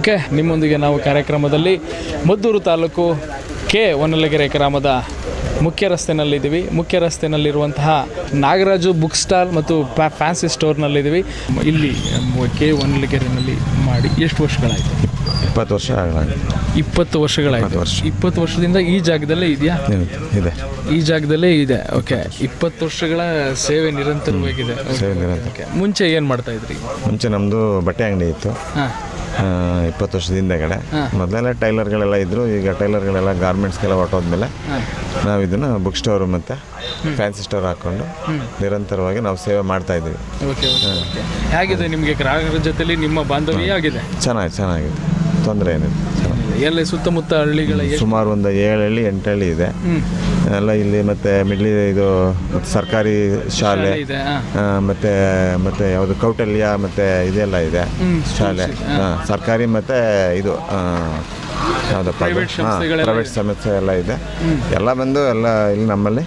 Okay ನಿಮ್ಮೊಂದಿಗೆ ನಾವು ಕಾರ್ಯಕ್ರಮದಲ್ಲಿ ಮದ್ದೂರು ತಾಲೂಕು ಕೆ ಹೊನ್ನಲಗೆರೆ ಗ್ರಾಮದ ಮುಖ್ಯ ರಸ್ತೆನಲ್ಲಿದ್ದೀವಿ ಮುಖ್ಯ ರಸ್ತೆನಲ್ಲಿರುವಂತಹ ನಾಗರಾಜು ಬುಕ್ ಸ್ಟಾಲ್ ಮತ್ತು ಪ್ಯಾ- ಫ್ಯಾನ್ಸಿ ಸ್ಟೋರ್ನಲ್ಲಿದ್ದೀವಿ ಇಲ್ಲಿ ಕೆ ಹೊನ್ನಲಗೆರೆನಲ್ಲಿ ಮಾಡಿ ಎಷ್ಟು ವರ್ಷಗಳಾಯಿತು ಇಪ್ಪತ್ತು ವರ್ಷ ಆಗಲಾಗಿದೆ ಇಪ್ಪತ್ತು ವರ್ಷಗಳಾಯಿತು ಇಪ್ಪತ್ತು ವರ್ಷ. ಇಪ್ಪತ್ತು ವರ್ಷದಿಂದ ಈ ಜಾಗದಲ್ಲೇ ಇದೆಯಾ ಇದೆ ಈ ಜಾಗದಲ್ಲೇ ಇದೆ ಓಕೆ ಇಪ್ಪತ್ತು ವರ್ಷಗಳ ಸೇವೆ ನಿರಂತರವಾಗಿದೆ ಸೇವೆ ನಿರಂತರ. ಓಕೆ ಮುಂಚೆ ಏನು ಮಾಡ್ತಾ ಇದ್ರಿ ಮುಂಚೆ ನಮ್ಮದು ಬಟ್ಟೆ ಅಂಗಡಿ ಇತ್ತು ಹಾಂ ಆ, ಇಪ್ಪತ್ತು ವರ್ಷದ ಹಿಂದೆಗಡೆ ಮೊದಲೆಲ್ಲ ಟೈಲರ್ಗಳೆಲ್ಲ ಇದ್ದರು ಈಗ ಟೈಲರ್ಗಳೆಲ್ಲ ಗಾರ್ಮೆಂಟ್ಸ್ಗೆಲ್ಲ ಹೊರಟೋದ್ಮೇಲೆ ನಾವು ಇದನ್ನು ಬುಕ್ ಸ್ಟೋರು ಮತ್ತು ಫ್ಯಾನ್ಸಿ ಸ್ಟೋರ್ ಹಾಕ್ಕೊಂಡು ನಿರಂತರವಾಗಿ ನಾವು ಸೇವೆ ಮಾಡ್ತಾ ಇದ್ದೀವಿ ಓಕೆ ಓಕೆ ಓಕೆ ಹೇಗಿದೆ ನಿಮಗೆ ಗ್ರಾಹಕರ ಜೊತೆಲಿ ನಿಮ್ಮ ಬಾಂಧವ್ಯ ಆಗಿದೆ ಚೆನ್ನಾಗಿ ಚೆನ್ನಾಗಿದೆ ತೊಂದರೆ ಏನಿಲ್ಲ ಚೆನ್ನಾಗಿ ಎಲ್ಲ ಸುತ್ತಮುತ್ತ ಹಳ್ಳಿಗಳ ಎಷ್ಟು ಸುಮಾರು ಒಂದು ಏಳು ಹಳ್ಳಿ ಎಂಟು ಹಳ್ಳಿ ಇದೆ ಎಲ್ಲ ಇಲ್ಲಿ ಮತ್ತು ಮಿಡ್ಲಿ ಇದು ಮತ್ತೆ ಸರ್ಕಾರಿ ಶಾಲೆ ಇದೆ ಹಾಂ ಆ, ಮತ್ತೆ ಮತ್ತೆ ಯಾವುದು ಕೌಟಲ್ಯ ಮತ್ತೆ ಇದೆಲ್ಲ ಇದೆ ಶಾಲೆ ಹಾ, ಸರ್ಕಾರಿ ಮತ್ತೆ ಇದು ಆ, ಯಾವ್ದಪ್ಪ Private ಸಂಸ್ಥೆಗಳೆಲ್ಲ ಪ್ರೈವೇಟ್ ಸಂಸ್ಥೆ ಎಲ್ಲ ಇದೆ ಎಲ್ಲ ಬಂದು ಎಲ್ಲ ಇಲ್ಲಿ ನಮ್ಮಲ್ಲಿ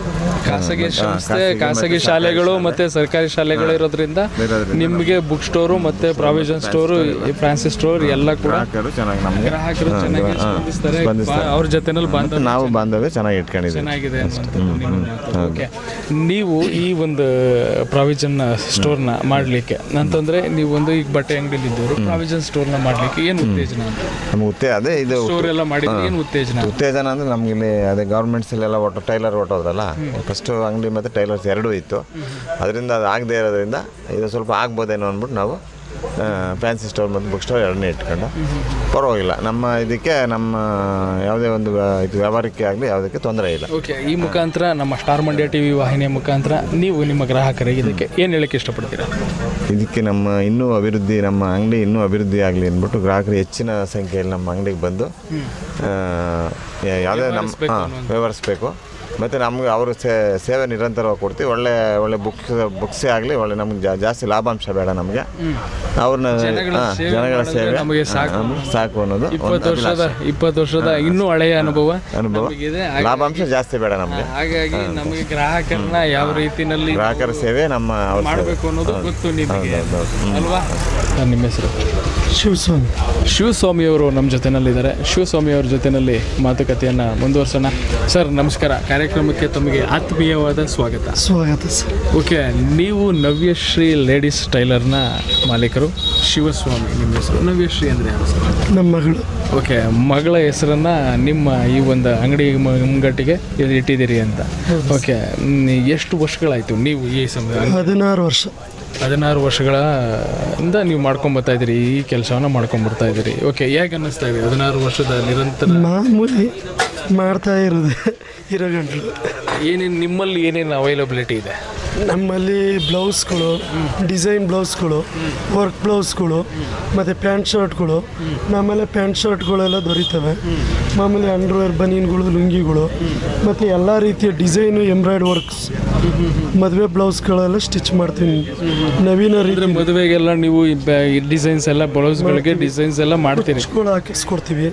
ಖಾಸಗಿ ಹಾ, ಸಂಸ್ಥೆ ಖಾಸಗಿ ಖಾಸಗಿ ಮತ್ತೆ ಶಾಲೆಗಳು ಮತ್ತೆ ಸರ್ಕಾರಿ ಶಾಲೆಗಳು ಇರೋದ್ರಿಂದ ಇರೋದ್ರಿಂದ ನಿಮಗೆ ಬುಕ್ ಸ್ಟೋರು ಮತ್ತೆ ಪ್ರಾವಿಷನ್ ಸ್ಟೋರು ಫ್ಯಾನ್ಸಿ ಸ್ಟೋರ್ ಎಲ್ಲ ಕೂಡ ಗ್ರಾಹಕರು ಚೆನ್ನಾಗಿ ನಮಗೆ ಗ್ರಾಹಕರು ಚೆನ್ನಾಗಿ ಸ್ಪಂದಿಸ್ತಾರೆ ಸ್ಪಂದಿಸ್ತಾರೆ. ಬಾ- ಅವ್ರ ಜೊತೆನಲ್ಲಿ ಮತ್ತು ಬಾಂಧವ್ಯ ನಾವು ಬಾಂಧವ್ಯ ಚೆನ್ನಾಗಿ ಇಟ್ಕೊಂಡಿದ್ದೀವಿ ಚೆನ್ನಾಗಿದೆ ಅನ್ನುವಂಥದ್ದು ನಿಮ್ಮ ಮಾತು. ಓಕೆ ನೀವು ಈ ಒಂದು ಪ್ರಾವಿಷನ್ ಸ್ಟೋರ್ನ ಮಾಡಲಿಕ್ಕೆ ಅಂತಂದ್ರೆ ನೀವು ಒಂದು ಈಗ ಬಟ್ಟೆ ಅಂಗಡಿಲಿ ಇದ್ದವರು ಪ್ರಾವಿಷನ್ ಸ್ಟೋರ್ನ ಮಾಡಲಿಕ್ಕೆ ಏನು ಉತ್ತೇಜನ ಅಂತ ನಮ್ಗೆ ಉತ್ತೇ ಅದೇ ಇದು ಸ್ಟೋರ್ ಎಲ್ಲ ಮಾಡಿದ್ರೆ ಏನು ಉತ್ತೇಜನ ಉತ್ತೇಜನ ಅಂದ್ರೆ ನಮ್ಗೆ ಇಲ್ಲಿ ಅದೇ ಗೌರ್ಮೆಂಟ್ಸಲ್ಲೆಲ್ಲ ಒಟ್ಟು ಟೈಲರ್ ಹೊಟ್ಟೋದ್ರಲ್ಲ ಫಸ್ಟು ಅಂಗಡಿ ಮತ್ತು ಟೈಲರ್ಸ್ ಎರಡೂ ಇತ್ತು ಅದರಿಂದ ಅದು ಆಗದೆ ಇರೋದ್ರಿಂದ ಇದು ಸ್ವಲ್ಪ ಆಗ್ಬೋದೇನೋ ಅಂದ್ಬಿಟ್ಟು ನಾವು ಫ್ಯಾನ್ಸಿ ಸ್ಟೋರ್ ಮತ್ತು ಬುಕ್ ಸ್ಟೋರ್ ಎರಡನೇ ಇಟ್ಕೊಂಡು ಪರವಾಗಿಲ್ಲ ನಮ್ಮ ಇದಕ್ಕೆ ನಮ್ಮ ಯಾವುದೇ ಒಂದು ವ್ಯ- ಇದು ವ್ಯವಹಾರಕ್ಕೆ ಆಗಲಿ ಯಾವುದಕ್ಕೆ ತೊಂದರೆ ಇಲ್ಲ ಓಕೆ ಈ ಮುಖಾಂತರ ನಮ್ಮ ಸ್ಟಾರ್ ಮಂಡ್ಯ ಟಿವಿ ವಾಹಿನಿಯ ಮುಖಾಂತರ ನೀವು ನಿಮ್ಮ ಗ್ರಾಹಕರಿಗೆ ಇದಕ್ಕೆ ಏನು ಹೇಳಕ್ಕೆ ಇಷ್ಟಪಡ್ತೀರಾ ಇದಕ್ಕೆ ನಮ್ಮ ಇನ್ನೂ ಅಭಿವೃದ್ಧಿ ನಮ್ಮ ಅಂಗಡಿ ಇನ್ನೂ ಅಭಿವೃದ್ಧಿ ಆಗಲಿ ಅಂದ್ಬಿಟ್ಟು ಗ್ರಾಹಕರು ಹೆಚ್ಚಿನ ಸಂಖ್ಯೆಯಲ್ಲಿ ನಮ್ಮ ಅಂಗಡಿಗೆ ಬಂದು ಆ, ಯಾ- ಯಾವುದೇ ನಮ್ಮ ಹಾಂ ವ್ಯವಹರಿಸ್ಬೇಕು ಮತ್ತು ನಮ್ಗೆ ಅವರು ಸೇವೆ ನಿರಂತರವಾಗಿ ಕೊಡ್ತೀವಿ ಒಳ್ಳೆ ಒಳ್ಳೆ ಬುಕ್ಸ್ ಬುಕ್ಸೇ ಆಗಲಿ ಒಳ್ಳೆ ನಮ್ಗೆ ಜಾ- ಜಾಸ್ತಿ ಲಾಭಾಂಶ ಬೇಡ ನಮಗೆ ಅವ್ರನ್ನ ಜನಗಳ ಹಾಂ, ಸೇವೆ ಜನಗಳ ಮಾಡಿದ್ರೆ ಸೇವೆ ನಮಗೆ ಸಾಕು. ಹಾಂ, ಸಾಕು ಅನ್ನೋದು ಒಂದು ಇಪ್ಪತ್ತು ವರ್ಷದ ಅಭಿಲಾಷೆ. ಇಪ್ಪತ್ತು ವರ್ಷದ ಇನ್ನೂ ಹಳೆಯ ಅನುಭವ ಅನುಭವ ನಮಗಿದೆ. ಹಾಗಾಗಿ- ಲಾಭಾಂಶ ಜಾಸ್ತಿ ಬೇಡ ನಮಗೆ ಹಾಗಾಗಿ ನಮಗೆ ಗ್ರಾಹಕರನ್ನ ಯಾವ ರೀತಿನಲ್ಲಿ ಗ್ರಾಹಕರ ಸೇವೆ ನಮ್ಮ ಅವ್ರ ಸೇವೆ. ಮಾಡಬೇಕು ಅನ್ನೋದು ಗೊತ್ತು ನಿಮಗೆ ಹೌದು, ಹೌದು. ಹ್ಮ್. ಅಲ್ವಾ ನಿಮ್ಮ ಹೆಸರು ಶಿವಸ್ವಾಮಿ ಶಿವಸ್ವಾಮಿ ಅವರು ನಮ್ಮ ಜೊತೆನಲ್ಲಿದ್ದಾರೆ ಶಿವಸ್ವಾಮಿ ಅವ್ರ ಜೊತೆನಲ್ಲಿ ಮಾತುಕತೆಯನ್ನು ಮುಂದುವರ್ಸೋಣ ಸರ್ ನಮಸ್ಕಾರ ಕಾರ್ಯಕ್ರಮಕ್ಕೆ ತಮಗೆ ಆತ್ಮೀಯವಾದ ಸ್ವಾಗತ ಸ್ವಾಗತ ಸರ್ ಓಕೆ ನೀವು ನವ್ಯಶ್ರೀ ಲೇಡೀಸ್ ಟೈಲರ್ನ ಮಾಲೀಕರು ಶಿವಸ್ವಾಮಿ ನಿಮ್ಮ ಹೆಸರು ನವ್ಯಶ್ರೀ ಅಂದರೆ ಯಾರು ಸರ್ ನಮ್ಮ ಮಗಳು ಓಕೆ ಮಗಳ ಹೆಸರನ್ನ ನಿಮ್ಮ ಈ ಒಂದು ಅಂಗಡಿ ಮ- ಮುಂಗಟ್ಟಿಗೆ ಇಲ್ಲಿ ಇಟ್ಟಿದ್ದೀರಿ ಅಂತ ಓಕೆ ಮ್, ಎಷ್ಟು ವರ್ಷಗಳಾಯಿತು ನೀವು ಈ ಸಮಯ ಹದಿನಾರು ವರ್ಷ ಹದಿನಾರು ವರ್ಷಗಳ ಇಂದ ನೀವು ಮಾಡ್ಕೊಂಬರ್ತಾ ಇದ್ದೀರಿ ಈ ಕೆಲಸವನ್ನು ಮಾಡ್ಕೊಂಬರ್ತಾ ಇದ್ದೀರಿ ಓಕೆ ಹೇಗೆ ಅನ್ನಿಸ್ತಾ ಇದೆ ಹದಿನಾರು ವರ್ಷದ ನಿರಂತರ ಮಾಮೂಲಿ ಮಾಡ್ತಾ ಇರೋದು ಇರೋ ಗಂಟಲು ಏನೇನು ನಿಮ್ಮಲ್ಲಿ ಏನೇನು ಅವೈಲಬಿಲಿಟಿ ಇದೆ ನಮ್ಮಲ್ಲಿ ಬ್ಲೌಸ್ಗಳು ಡಿಸೈನ್ ಬ್ಲೌಸ್ಗಳು ವರ್ಕ್ ಬ್ಲೌಸ್ಗಳು ಮತ್ತು ಪ್ಯಾಂಟ್ ಶರ್ಟ್ಗಳು ಆಮೇಲೆ ಪ್ಯಾಂಟ್ ಶರ್ಟ್ಗಳೆಲ್ಲ ದೊರೀತವೆ ಮಾಮೂಲಿ ಅಂಡರ್ವೇರ್ ಬನೀನ್ಗಳು ಲುಂಗಿಗಳು ಮತ್ತು ಎಲ್ಲ ರೀತಿಯ ಡಿಸೈನು ಎಂಬ್ರಾಯ್ಡ್ ವರ್ಕ್ಸ್ ಮದುವೆ ಬ್ಲೌಸ್ಗಳೆಲ್ಲ ಸ್ಟಿಚ್ ಮಾಡ್ತೀನಿ ನವೀನ ರೀತಿ ಅಂದರೆ ಮದುವೆಗೆಲ್ಲ ನೀವು ಡಿಸೈನ್ಸ್ ಎಲ್ಲ ಬ್ಲೌಸ್ಗಳಿಗೆ ಡಿಸೈನ್ಸ್ ಎಲ್ಲ ಮಾಡ್ತೀರಿ ಸ್ಕೂಲ್ ಹಾಕಿಸ್ಕೊಡ್ತೀವಿ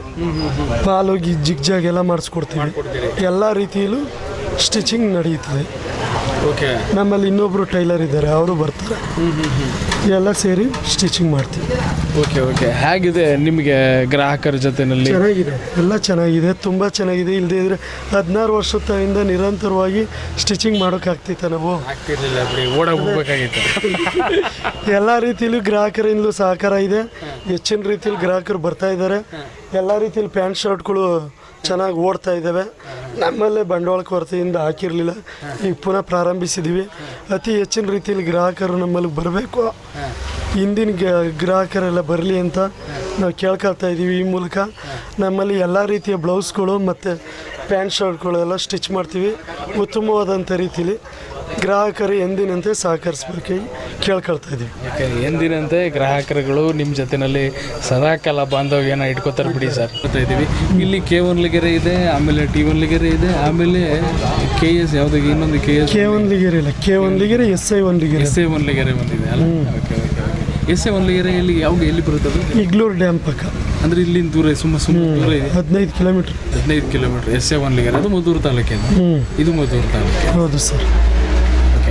ಪಾಲು ಗಿ ಜಿಗ್ ಜಾಗ್ ಎಲ್ಲ ಮಾಡಿಸ್ಕೊಡ್ತೀವಿ ಎಲ್ಲ ರೀತಿಯಲ್ಲೂ ಸ್ಟಿಚಿಂಗ್ ನಡೆಯುತ್ತದೆ ಓಕೆ ನಮ್ಮಲ್ಲಿ ಇನ್ನೊಬ್ಬರು ಟೈಲರ್ ಇದ್ದಾರೆ ಅವರು ಬರ್ತಾರೆ ಎಲ್ಲ ಸೇರಿ ಸ್ಟಿಚಿಂಗ್ ಮಾಡ್ತೀವಿ ಓಕೆ ಓಕೆ ಹೇಗಿದೆ ನಿಮಗೆ ಗ್ರಾಹಕರ ಜೊತೆನಲ್ಲಿ ಚೆನ್ನಾಗಿದೆ ಎಲ್ಲ ಚೆನ್ನಾಗಿದೆ ತುಂಬ ಚೆನ್ನಾಗಿದೆ ಇಲ್ಲದೆ ಇದ್ರೆ ಹದಿನಾರು ವರ್ಷದಿಂದ ನಿರಂತರವಾಗಿ ಸ್ಟಿಚಿಂಗ್ ಮಾಡೋಕ್ಕಾಗ್ತಿತ್ತ ನಾವು ಆಗ್ತಿರ್ಲಿಲ್ಲ ಬಿಡಿ ಓಡೋಗಿ ಹೋಗ್ಬೇಕಾಗಿತ್ತು ಎಲ್ಲ ರೀತಿಯಲ್ಲೂ ಗ್ರಾಹಕರಿಂದಲೂ ಸಹಕಾರ ಇದೆ ಹೆಚ್ಚಿನ ರೀತಿಯಲ್ಲಿ ಗ್ರಾಹಕರು ಬರ್ತಾ ಇದ್ದಾರೆ ಎಲ್ಲ ರೀತಿಯಲ್ಲಿ ಪ್ಯಾಂಟ್ ಶರ್ಟ್ಗಳು ಚೆನ್ನಾಗಿ ಓಡ್ತಾ ಇದ್ದಾವೆ ನಮ್ಮಲ್ಲೇ ಬಂಡವಾಳ ಕೊರತೆಯಿಂದ ಹಾಕಿರಲಿಲ್ಲ ಈಗ ಪುನಃ ಪ್ರಾರಂಭಿಸಿದ್ದೀವಿ ಅತಿ ಹೆಚ್ಚಿನ ರೀತಿಯಲ್ಲಿ ಗ್ರಾಹಕರು ನಮ್ಮಲ್ಲಿ ಬರಬೇಕು ಹಿಂದಿನ ಗ- ಗ್ರಾಹಕರೆಲ್ಲ ಬರಲಿ ಅಂತ ನಾವು ಕೇಳ್ಕೊಳ್ತಾ ಇದ್ದೀವಿ ಈ ಮೂಲಕ ನಮ್ಮಲ್ಲಿ ಎಲ್ಲ ರೀತಿಯ ಬ್ಲೌಸ್ಗಳು ಮತ್ತು ಪ್ಯಾಂಟ್ ಶರ್ಟ್ಗಳೆಲ್ಲ ಸ್ಟಿಚ್ ಮಾಡ್ತೀವಿ ಉತ್ತಮವಾದಂಥ ರೀತಿಯಲ್ಲಿ ಗ್ರಾಹಕರು ಎಂದಿನಂತೆ ಸಹಕರಿಸ್ಬೇಕಾಗಿ ಕೇಳ್ಕೊಳ್ತಾ ಇದ್ದೀವಿ ಯಾಕೆ ಎಂದಿನಂತೆ ಗ್ರಾಹಕರುಗಳು ನಿಮ್ಮ ಜೊತೆನಲ್ಲಿ ಸದಾಕಾಲ ಬಾಂಧವ್ಯನ ಇಟ್ಕೋತಾರೆ ಬಿಡಿ ಸರ್ ಬರ್ತಾ ಇದ್ದೀವಿ ಇಲ್ಲಿ ಕೆ ಒನ್ಲಿಗೆರೆ ಇದೆ ಆಮೇಲೆ ಟಿ ಒನ್ಲಿಗೆರೆ ಇದೆ ಆಮೇಲೆ ಕೆ ಎಸ್ ಯಾವುದು ಇನ್ನೊಂದು ಕೆ ಎಸ್ ಕೆ ಒನ್ ಲಿಗೆರೆ ಇಲ್ಲ ಕೆ ಒನ್ ಲಿಗೆರೆ ಎಸ್ ಐ ಒನ್ ಲಿಗೆರೆ ಎಸ್ ಎ ಒನ್ಲಿಗೆರೆ ಬಂದಿದೆ ಅಲ್ಲ okay okay okay S A ಒನ್ಲಿಗೆರೆ ಇಲ್ಲಿ ಯಾವಾಗ ಎಲ್ಲಿ ಬರುತ್ತೆ ಅದು ಇಗ್ಲೂರು ಡ್ಯಾಮ್ ಪಕ್ಕ ಅಂದರೆ ಇಲ್ಲಿಂದ ದೂರ ಸುಮ್ಮ ಸುಮ್ಮ ದೂರ ಇದೆ ಹದಿನೈದು ಕಿಲೋಮೀಟ್ರ್ ಹದಿನೈದು ಕಿಲೋಮೀಟರ್ ಎಸ್ ಎ ಒನ್ಲಿಗೆರೆ ಅದು ಮದ್ದೂರು ತಾಲೂಕಿನ ಹ್ಞೂ ಇದು ಮದ್ದೂರು ತಾಲೂಕು ಹೌದು ಸರ್ ಓಕೆ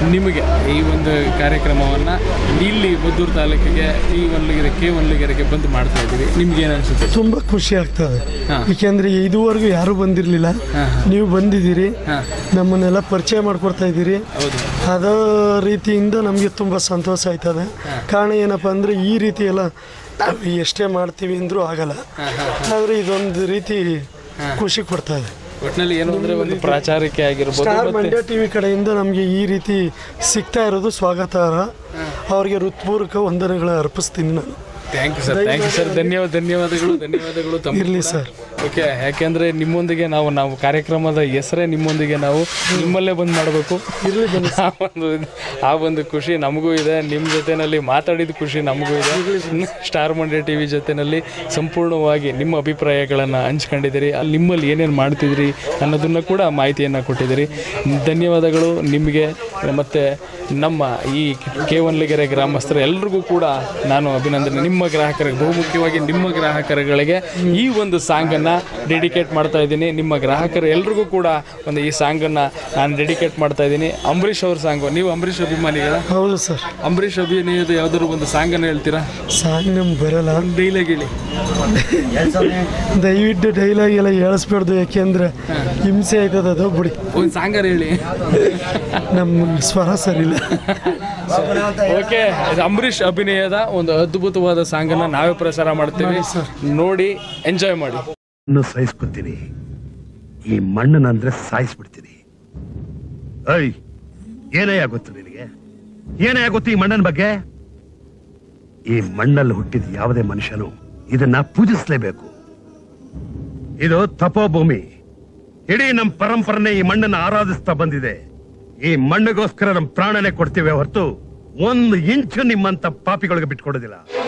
ನಿಮಗೆ ಈ ಒಂದು ಕಾರ್ಯಕ್ರಮವನ್ನು ಇಲ್ಲಿ ಮದ್ದೂರು ತಾಲೂಕಿಗೆ ಈ ಒನ್ಲಗೆರೆ ಕೆ ಒನ್ಲಗೆರೆಗೆ ಬಂದು ಮಾಡ್ತಾ ಇದ್ದೀವಿ ನಿಮ್ಗೆ ಏನು ಅನಿಸುತ್ತೆ ತುಂಬ ಖುಷಿ ಆಗ್ತದೆ ಹಾ. ಏಕೆಂದರೆ ಇದುವರೆಗೂ ಯಾರೂ ಬಂದಿರಲಿಲ್ಲ ಹಾ, ನೀವು ಬಂದಿದ್ದೀರಿ ಹಾ. ನಮ್ಮನ್ನೆಲ್ಲ ಪರಿಚಯ ಮಾಡ್ಕೊಡ್ತಾ ಇದ್ದೀರಿ ಹೌದು ಅದೇ ರೀತಿಯಿಂದ ನಮಗೆ ತುಂಬ ಸಂತೋಷ ಆಯ್ತದೆ ಕಾರಣ ಏನಪ್ಪ ಅಂದರೆ ಈ ರೀತಿ ಎಲ್ಲ ನಾವು ಎಷ್ಟೇ ಮಾಡ್ತೀವಿ ಅಂದರೂ ಆಗಲ್ಲ ಆದರೆ ಇದೊಂದು ರೀತಿ ಖುಷಿ ಕೊಡ್ತಾ ಇದೆ ಒಟ್ಟಿನಲ್ಲಿ ಏನು ಅಂದರೆ ಒಂದು ಪ್ರಾಚಾರಿಕೆ ಆಗಿರ್ಬೋದು ಸ್ಟಾರ್ ಮತ್ತೆ ಮಂಡ್ಯ ಟಿ ವಿ ಕಡೆಯಿಂದ ನಮಗೆ ಈ ರೀತಿ ಸಿಗ್ತಾ ಇರೋದು ಸ್ವಾಗತಾರ್ಹ ಅವರಿಗೆ ಹೃತ್ಪೂರ್ವಕ ವಂದನೆಗಳ ಅರ್ಪಿಸ್ತೀನಿ ನಾನು thank you sir thank you sir ಧನ್ಯವಾದ ಧನ್ಯವಾದಗಳು ಧನ್ಯವಾದಗಳು ತಮ್ಮ ಇರಲಿ ಸರ್ ಓಕೆ ಯಾಕೆಂದರೆ ನಿಮ್ಮೊಂದಿಗೆ ನಾವು ನಾವು ಕಾರ್ಯಕ್ರಮದ ಹೆಸರೇ ನಿಮ್ಮೊಂದಿಗೆ ನಾವು ನಿಮ್ಮಲ್ಲೇ ಬಂದು ಮಾಡಬೇಕು ಇರಲಿ ಬನ್ನಿ ಆ ಒಂದು ಆ ಒಂದು ಖುಷಿ ನಮಗೂ ಇದೆ ನಿಮ್ಮ ಜೊತೆನಲ್ಲಿ ಮಾತಾಡಿದ ಖುಷಿ ನಮಗೂ ಇದೆ ಸ್ಟಾರ್ ಮಂಡ್ಯ ಟಿ ವಿ ಜೊತೆನಲ್ಲಿ ಸಂಪೂರ್ಣವಾಗಿ ನಿಮ್ಮ ಅಭಿಪ್ರಾಯಗಳನ್ನು ಹಂಚ್ಕೊಂಡಿದ್ದೀರಿ ಅಲ್ಲಿ ನಿಮ್ಮಲ್ಲಿ ಏನೇನು ಮಾಡ್ತಿದ್ರಿ ಅನ್ನೋದನ್ನು ಕೂಡ ಮಾಹಿತಿಯನ್ನು ಕೊಟ್ಟಿದ್ದೀರಿ ಧನ್ಯವಾದಗಳು ನಿಮಗೆ ಮತ್ತು ನಮ್ಮ ಈ ಕೇವನ್ಲಿಗೆರೆ ಗ್ರಾಮಸ್ಥರು ಎಲ್ರಿಗೂ ಕೂಡ ನಾನು ಅಭಿನಂದನೆ ನಿಮ್ಮ ಗ್ರಾಹಕರಿಗೆ ಬಹುಮುಖ್ಯವಾಗಿ ನಿಮ್ಮ ಗ್ರಾಹಕರುಗಳಿಗೆ ಈ ಒಂದು ಸಾಂಗನ್ನು ಡೆಡಿಕೇಟ್ ಮಾಡ್ತಾ ಇದ್ದೀನಿ ನಿಮ್ಮ ಗ್ರಾಹಕರು ಎಲ್ರಿಗೂ ಕೂಡ ಒಂದು ಈ ಸಾಂಗನ್ನು ನಾನು ಡೆಡಿಕೇಟ್ ಮಾಡ್ತಾ ಇದ್ದೀನಿ ಅಂಬರೀಷ್ ಅವ್ರ ಸಾಂಗು ನೀವು ಅಂಬರೀಷ್ ಅಭಿಮಾನಿಗಳ ಹೌದು ಸರ್ ಅಂಬರೀಷ್ ಅಭಿನಯದ ಯಾವ್ದಾದ್ರು ಒಂದು ಸಾಂಗನ್ನು ಹೇಳ್ತೀರಾ ಸಾಂಗ್ ನಮ್ಗೆ ಬರಲ್ಲ ಡೈಲಾಗ್ ಹೇಳಿ ದಯವಿಟ್ಟು ಡೈಲಾಗ್ ಎಲ್ಲ ಹೇಳಿಸ್ಬಾರ್ದು ಯಾಕೆಂದ್ರೆ ಹಿಂಸೆ ಆಯ್ತದ ಅದು ಬಿಡಿ ಒಂದು ಸಾಂಗರ್ ಹೇಳಿ ನಮ್ಮ ಸ್ವರ ಸರಿಯಿಲ್ಲ ಓಕೆ ಅಂಬರೀಷ್ ಅಭಿನಯದ ಒಂದು ಅದ್ಭುತವಾದ ಸಾಂಗನ್ನು ನಾವೇ ಪ್ರಸಾರ ಮಾಡ್ತೀವಿ ನೋಡಿ ಎಂಜಾಯ್ ಮಾಡಿ ಇನ್ನು ಸಾಯಿಸ್ಕೊತೀನಿ ಈ ಮಣ್ಣನ್ನ ಅಂದ್ರೆ ಸಾಯಿಸ್ಬಿಡ್ತೀನಿ ಐ ಏನಯ್ಯ ಗೊತ್ತು ನಿನಗೆ ಏನಯ್ಯ ಗೊತ್ತು ಈ ಮಣ್ಣನ ಬಗ್ಗೆ ಈ ಮಣ್ಣಲ್ಲಿ ಹುಟ್ಟಿದ ಯಾವುದೇ ಮನುಷ್ಯನು ಇದನ್ನ ಪೂಜಿಸ್ಲೇಬೇಕು ಇದು ತಪೋಭೂಮಿ ಇಡೀ ನಮ್ಮ ಪರಂಪರೆನೇ ಈ ಮಣ್ಣನ್ನ ಆರಾಧಿಸ್ತಾ ಬಂದಿದೆ ಈ ಮಣ್ಣಿಗೋಸ್ಕರ ನಮ್ಮ ಪ್ರಾಣನೇ ಕೊಡ್ತೀವಿ ಹೊರತು ಒಂದು ಇಂಚು ನಿಮ್ಮಂತ ಪಾಪಿಗಳಿಗೆ ಬಿಟ್ಕೊಡೋದಿಲ್ಲ